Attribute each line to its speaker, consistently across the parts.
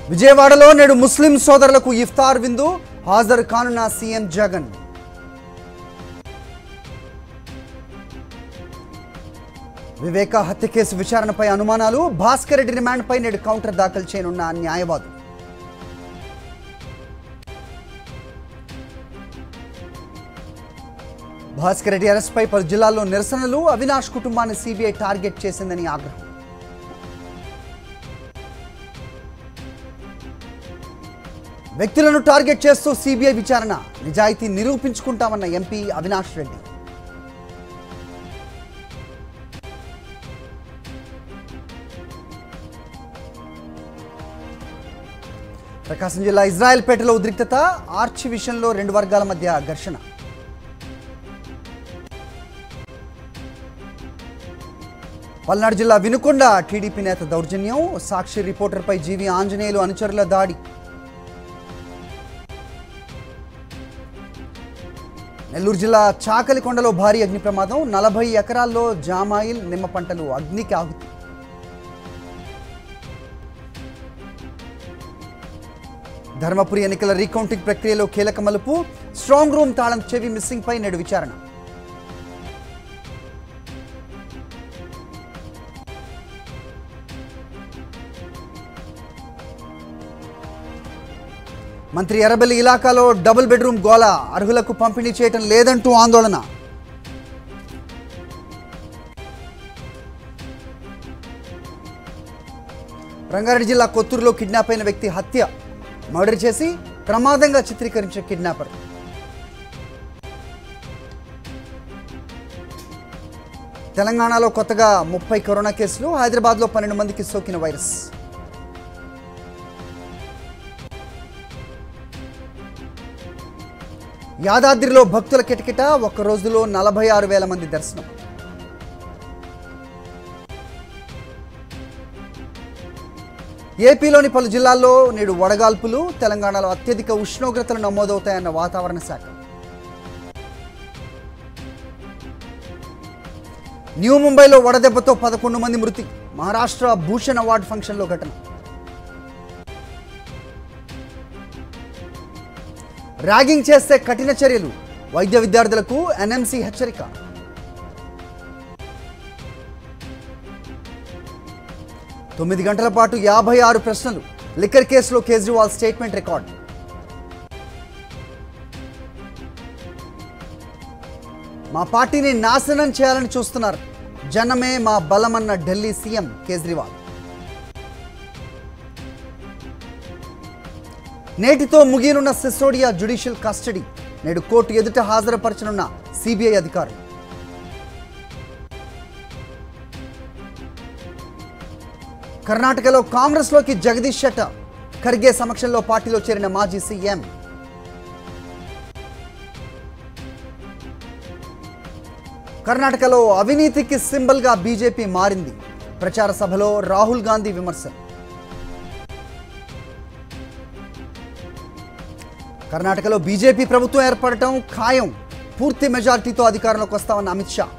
Speaker 1: విజయవాడలో నేడు ముస్లిం సోదరులకు ఇఫ్తార్ విందు హాజరు కానున్న సీఎం జగన్ వివేక హత్య కేసు విచారణపై అనుమానాలు భాస్కర్ రెడ్డి రిమాండ్పై నేడు కౌంటర్ దాఖలు చేయనున్న న్యాయవాదు భాస్కర్ రెడ్డి అరెస్ట్పై పలు జిల్లాల్లో నిరసనలు అవినాష్ కుటుంబాన్ని సిబిఐ టార్గెట్ చేసిందని ఆగ్రహం వ్యక్తులను టార్గెట్ చేస్తూ సిబిఐ విచారణ నిజాయితీ నిరూపించుకుంటామన్న ఎంపీ అవినాష్ రెడ్డి ప్రకాశం జిల్లా ఇజ్రాయెల్పేటలో ఉద్రిక్తత ఆర్చి విషయంలో రెండు వర్గాల మధ్య ఘర్షణ పల్నాడు జిల్లా వినుకొండ టీడీపీ నేత దౌర్జన్యం సాక్షి రిపోర్టర్పై జీవి ఆంజనేయులు అనుచరుల దాడి నెల్లూరు జిల్లా చాకలికొండలో భారీ అగ్ని ప్రమాదం నలభై ఎకరాల్లో జామాయిల్ నిమ్మ పంటలు అగ్నికి ఆహుతి ధర్మపురి ఎన్నికల రీకౌంటింగ్ ప్రక్రియలో కీలక మలుపు స్ట్రాంగ్ రూమ్ తాళం చెవి మిస్సింగ్ పై నేడు విచారణ మంత్రి ఎర్రబెల్లి ఇలాకాలో డబుల్ బెడ్రూమ్ గోల అర్హులకు పంపిణీ చేయటం లేదంటూ ఆందోళన రంగారెడ్డి జిల్లా కొత్తూరులో కిడ్నాప్ అయిన వ్యక్తి హత్య మర్డర్ చేసి ప్రమాదంగా చిత్రీకరించిన కిడ్నాపర్ తెలంగాణలో కొత్తగా ముప్పై కరోనా కేసులు హైదరాబాద్లో పన్నెండు మందికి సోకిన వైరస్ యాదాద్రిలో భక్తుల కిటకిట ఒక్క రోజులో నలభై ఆరు వేల మంది దర్శనం ఏపీలోని పలు జిల్లాల్లో నేడు వడగాల్పులు తెలంగాణలో అత్యధిక ఉష్ణోగ్రతలు నమోదవుతాయన్న వాతావరణ శాఖ న్యూ ముంబైలో వడదెబ్బతో పదకొండు మంది మృతి మహారాష్ట్ర భూషణ్ అవార్డు ఫంక్షన్లో ఘటన ర్యాగింగ్ చేస్తే కఠిన చర్యలు వైద్య విద్యార్థులకు ఎన్ఎంసీ హెచ్చరిక తొమ్మిది గంటల పాటు యాభై ఆరు ప్రశ్నలు లిక్కర్ కేసులో కేజ్రీవాల్ స్టేట్మెంట్ రికార్డ్ మా పార్టీని నాశనం చేయాలని చూస్తున్నారు జనమే మా బలమన్న ఢిల్లీ సీఎం కేజ్రీవాల్ నేటితో ముగియనున్న సిసోడియా జ్యుడిషియల్ కస్టడీ నేడు కోర్టు ఎదుట హాజరుపరచనున్న సిబిఐ అధికారులు కర్ణాటకలో కాంగ్రెస్లోకి జగదీష్ షెట్టర్ ఖర్గే సమక్షంలో పార్టీలో చేరిన మాజీ సీఎం కర్ణాటకలో అవినీతికి సింబల్గా బీజేపీ మారింది ప్రచార సభలో రాహుల్ గాంధీ విమర్శలు కర్ణాటకలో బీజేపీ ప్రభుత్వం ఏర్పడటం ఖాయం పూర్తి మెజార్టీతో అధికారంలోకి వస్తామన్న అమిత్ షా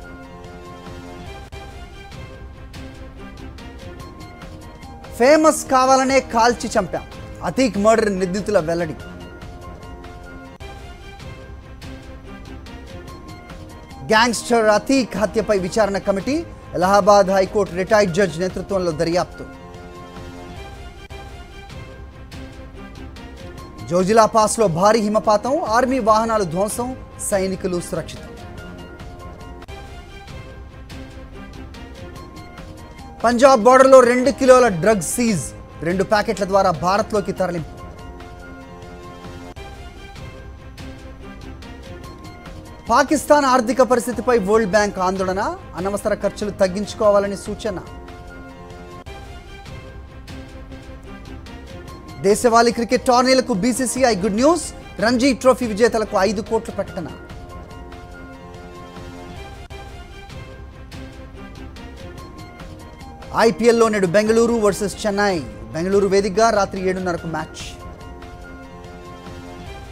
Speaker 1: ఫేమస్ కావాలనే కాల్చి చంపాం అతీక్ మర్డర్ నిందితుల వెల్లడి గ్యాంగ్స్టర్ అతీక్ హత్యపై విచారణ committee Allahabad high court retired judge నేతృత్వంలో దర్యాప్తు జోజిలా పాస్లో భారీ హిమపాతం ఆర్మీ వాహనాలు ధ్వంసం సైనికులు సురక్షితం పంజాబ్ బోర్డర్లో రెండు కిలోల డ్రగ్ సీజ్ రెండు ప్యాకెట్ల ద్వారా భారత్లోకి తరలింపు పాకిస్తాన్ ఆర్థిక పరిస్థితిపై వరల్డ్ బ్యాంక్ ఆందోళన అనవసర ఖర్చులు తగ్గించుకోవాలని సూచన దేశవాళీ క్రికెట్ టోర్నీలకు BCCI good news Ranji trophy విజేతలకు ఐదు కోట్ల ప్రకటన ఐపీఎల్లో నేడు బెంగళూరు వర్సెస్ చెన్నై బెంగళూరు వేదికగా రాత్రి ఏడున్నరకు మ్యాచ్